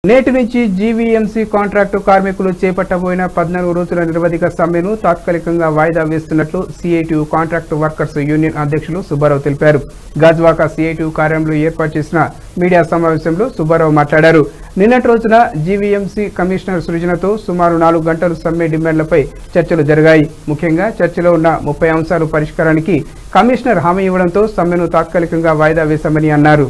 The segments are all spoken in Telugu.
నేటి నుంచి జీవీఎంసీ కాంట్రాక్టు కార్మికులు చేపట్టబోయిన పద్నాలుగు రోజుల నిరవధిక సమ్మెను తాత్కాలికంగా వాయిదా వేస్తున్నట్లు సిఐటియు కాంట్రాక్టు వర్కర్స్ యూనియన్ అధ్యక్షులు సుబ్బారావు తెలిపారు గాజ్వాక సిఐటియు కార్యాలయంలో ఏర్పాటు చేసిన మీడియా సమావేశంలో సుబ్బారావు మాట్లాడారు నిన్నటి రోజున జీవీఎంసీ కమిషనర్ సృజనతో సుమారు నాలుగు గంటలు సమ్మె డిమాండ్లపై చర్చలు జరిగాయి ముఖ్యంగా చర్చలో ఉన్న ముప్పై అంశాలు పరిష్కారానికి కమిషనర్ హామీ ఇవ్వడంతో సమ్మెను తాత్కాలికంగా వాయిదా వేశామని అన్నారు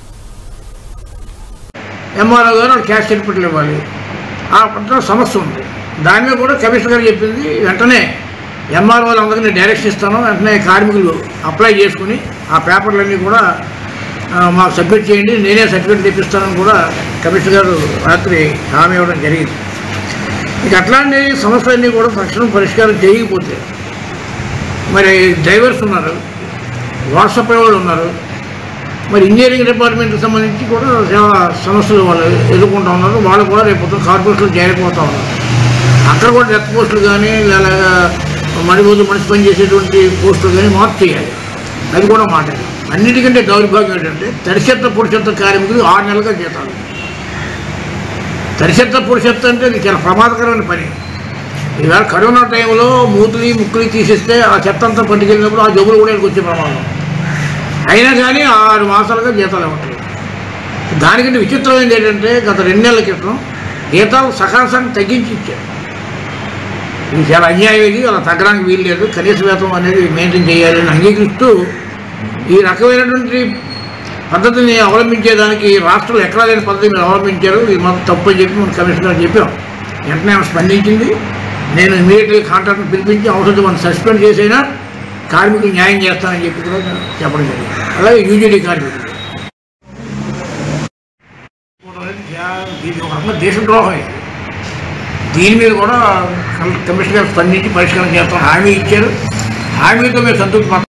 ఎంఆర్ఓ గారు వాళ్ళు క్యాష్ సర్టిఫికెట్లు ఇవ్వాలి ఆ పట్ల సమస్య ఉంది దాని మీద కూడా కమిషనర్ గారు చెప్పింది వెంటనే ఎంఆర్ఓ వాళ్ళందరికీ డైరెక్షన్ ఇస్తాను వెంటనే కార్మికులు అప్లై చేసుకుని ఆ పేపర్లన్నీ కూడా ఆ, మాకు సబ్మిట్ చేయండి నేనే సర్టిఫికెట్ తెప్పిస్తానని కూడా కమిషనర్ గారు రాత్రి హామీ ఇవ్వడం జరిగింది ఇక అట్లాంటి సమస్యలన్నీ కూడా తక్షణం పరిష్కారం చేయకపోతే మరి డ్రైవర్స్ ఉన్నారు వాట్సాప్ వాళ్ళు ఉన్నారు మరి ఇంజనీరింగ్ డిపార్ట్మెంట్కి సంబంధించి కూడా చాలా సమస్యలు వాళ్ళు ఎదుర్కొంటూ ఉన్నారు వాళ్ళు కూడా రేపు పొద్దున్న కార్పొరేషన్లో చేరిపోతూ ఉన్నారు అక్కడ కూడా డెత్ పోస్టులు కానీ లేదా మడిపోతు మనిషి పని చేసేటువంటి పోస్టులు కానీ మార్పు చేయాలి అది కూడా మాట అన్నిటికంటే దౌర్భాగ్యం ఏంటంటే తరిచెత్త పొడిచెత్త కార్మికులు ఆరు నెలలుగా జీతాలు తరిచెత్త పొడిచెత్త అంటే ఇది చాలా ప్రమాదకరమైన పని ఈవేళ కరోనా టైంలో మూతులు ముక్కులు తీసేస్తే ఆ చెత్త అంతా పట్టుకెళ్ళినప్పుడు ఆ జబ్బులు కూడా వీళ్ళకి వచ్చే ప్రమాదం అయినా కానీ ఆరు మాసాలుగా జీతాలు ఇవ్వట్లేదు దానికంటే విచిత్రమైనది ఏంటంటే గత రెండు నెలల క్రితం జీతాలు సకాశాన్ని తగ్గించి ఇచ్చారు ఇది చాలా అన్యాయం ఇది అలా తగ్గడానికి వీలు లేదు కనీస వేతనం అనేది మెయింటైన్ చేయాలని అంగీకరిస్తూ ఈ రకమైనటువంటి పద్ధతిని అవలంబించేదానికి రాష్ట్రాలు ఎక్కడా లేని పద్ధతి మీరు అవలంబించారు ఇది మాత్రం తప్పు అని చెప్పి మన కమిషనర్ గారు చెప్పాం వెంటనే ఆమె స్పందించింది నేను ఇమీడియట్గా కాంట్రాక్ట్ని పిలిపించి అవసరం మనం సస్పెండ్ చేసైనా కార్మికులు న్యాయం చేస్తానని చెప్పి కూడా చెప్పడం జరిగింది అలాగే యూజీడీ కార్మికులు ఇది ఒక రకంగా దేశద్రోహం ఇది దీని మీద కూడా కమిషనర్ గారు స్పందించి పరిష్కారం చేస్తాం హామీ ఇచ్చారు హామీతో మీరు సంతృప్తి పడ-